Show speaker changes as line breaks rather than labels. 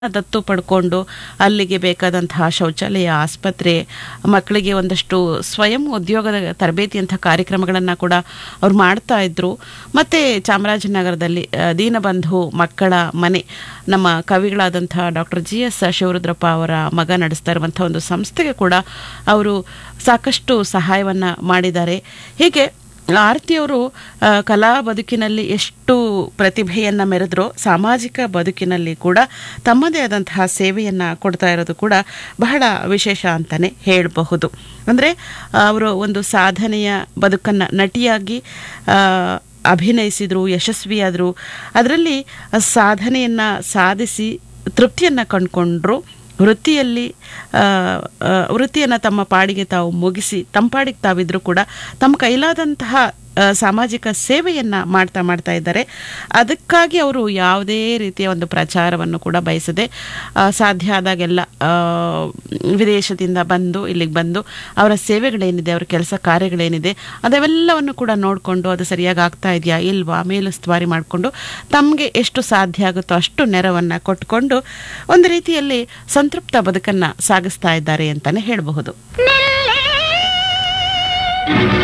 ದತ್ತು ಪಡ್ಕೊಂಡು ಅಲ್ಲಿಗೆ ಬೇಕಾದಂತಹ ಶೌಚಾಲಯ ಆಸ್ಪತ್ರೆ ಮಕ್ಕಳಿಗೆ ಒಂದಷ್ಟು ಸ್ವಯಂ ಉದ್ಯೋಗದ ತರಬೇತಿಯಂಥ ಕಾರ್ಯಕ್ರಮಗಳನ್ನು ಕೂಡ ಅವ್ರು ಮಾಡ್ತಾ ಇದ್ರು ಮತ್ತೆ ಚಾಮರಾಜನಗರದಲ್ಲಿ ಆ, ದೀನಬಂಧು ಮಕ್ಕಳ ಮನೆ ನಮ್ಮ ಕವಿಗಳಾದಂಥ ಡಾಕ್ಟರ್ ಜಿ ಎಸ್ ಶಿವರುದ್ರಪ್ಪ ಅವರ ಮಗ ನಡೆಸ್ತಾ ಇರುವಂಥ ಒಂದು ಸಂಸ್ಥೆಗೆ ಕೂಡ ಅವರು ಸಾಕಷ್ಟು ಸಹಾಯವನ್ನ ಮಾಡಿದ್ದಾರೆ ಹೀಗೆ ಆರತಿಯವರು ಆ, ಕಲಾ ಬದುಕಿನಲ್ಲಿ ಎಷ್ಟು ಪ್ರತಿಭೆಯನ್ನ ಮೆರೆದ್ರೋ ಸಾಮಾಜಿಕ ಬದುಕಿನಲ್ಲಿ ಕೂಡ ತಮ್ಮದೇ ಆದಂತಹ ಸೇವೆಯನ್ನ ಕೊಡ್ತಾ ಇರೋದು ಕೂಡ ಬಹಳ ವಿಶೇಷ ಅಂತಾನೆ ಹೇಳಬಹುದು ಅಂದ್ರೆ ಅವರು ಒಂದು ಸಾಧನೆಯ ಬದುಕನ್ನ ನಟಿಯಾಗಿ ಆ, ಅಭಿನಯಿಸಿದ್ರು ಯಶಸ್ವಿಯಾದರು ಅದರಲ್ಲಿ ಸಾಧನೆಯನ್ನ ಸಾಧಿಸಿ ತೃಪ್ತಿಯನ್ನ ಕಂಡುಕೊಂಡ್ರು ವೃತ್ತಿಯಲ್ಲಿ ಆ, ಆ, ವೃತ್ತಿಯನ್ನು ತಮ್ಮ ಪಾಡಿಗೆ ತಾವು ಮುಗಿಸಿ ತಮ್ಮ ಪಾಡಿಗೆ ತಾವಿದ್ರು ಕೂಡ ತಮ್ಮ ಕೈಲಾದಂತಹ ಆ, ಸಾಮಾಜಿಕ ಸೇವೆಯನ್ನ ಮಾಡ್ತಾ ಮಾಡ್ತಾ ಇದ್ದಾರೆ ಅದಕ್ಕಾಗಿ ಅವರು ಯಾವುದೇ ರೀತಿಯ ಒಂದು ಪ್ರಚಾರವನ್ನು ಕೂಡ ಬಯಸದೆ ಆ, ಸಾಧ್ಯ ಆದಾಗೆಲ್ಲ ಆ, ವಿದೇಶದಿಂದ ಬಂದು ಇಲ್ಲಿಗೆ ಬಂದು ಅವರ ಸೇವೆಗಳೇನಿದೆ ಅವರ ಕೆಲಸ ಕಾರ್ಯಗಳೇನಿದೆ ಅದೆಲ್ಲವನ್ನು ಕೂಡ ನೋಡಿಕೊಂಡು ಅದು ಸರಿಯಾಗಿ ಆಗ್ತಾ ಇದೆಯಾ ಇಲ್ವಾ ಮೇಲುಸ್ತುವಾರಿ ಮಾಡಿಕೊಂಡು ತಮಗೆ ಎಷ್ಟು ಸಾಧ್ಯ ಆಗುತ್ತೋ ಅಷ್ಟು ನೆರವನ್ನು ಕೊಟ್ಕೊಂಡು ಒಂದು ರೀತಿಯಲ್ಲಿ ಸಂತೃಪ್ತ ಬದುಕನ್ನು ಸಾಗಿಸ್ತಾ ಇದ್ದಾರೆ ಅಂತಾನೆ ಹೇಳಬಹುದು
ನಿಲ್ಲೆ